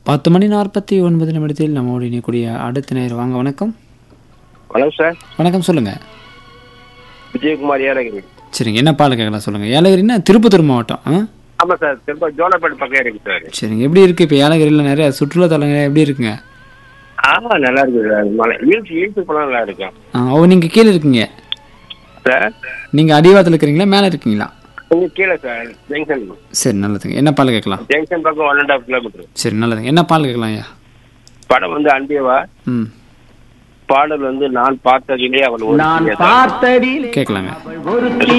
பத்து மணி நாற்பத்தி ஒன்பது நிமிடத்தில் நம்மோடு இணையக்கூடிய அடுத்த நேரம் வாங்க வணக்கம் வணக்கம் சார் வணக்கம் சொல்லுங்க விஜயகுமார் ஏலகிரி சரிங்க என்ன பால் கேட்கலாம் சொல்லுங்க ஏலகிரின்னா திருப்பத்தூர் மாவட்டம் ஆ ஆமா சார் திரும்ப ஜோலாப்பேட் பக்கம் இருக்கு சார் சரிங்க எப்படி இருக்கு இப்போ ஏலகிரியில் நிறைய சுற்றுலா தலங்கள் எப்படி இருக்குங்க ஆமா நல்லா இருக்கு சார் மலை இழுத்து இழுத்து போனா நல்லா இருக்கும் ஆ ஓ நீங்கள் கீழே இருக்கீங்க சார் நீங்கள் அடிவாரத்தில் இருக்கிறீங்களா மேலே இருக்கீங்களா கொஞ்சம் கீழே சார் ஜங்ஷன் சரி நல்லதுங்க என்ன பால் கேட்கலாம் ஜங்ஷன் பக்கம் ஒன் அண்ட் ஹாஃப் கிலோமீட்டர் சரி நல்லதுங்க என்ன பால் கேட்கலாம் ஐயா படம் வந்து அன்பியவா ம் பாடல் வந்து நான் பார்த்ததிலே அவள் ஒரு நான் பிரியாதா. பார்த்ததிலே கேட்கலாங்க ஒருத்தி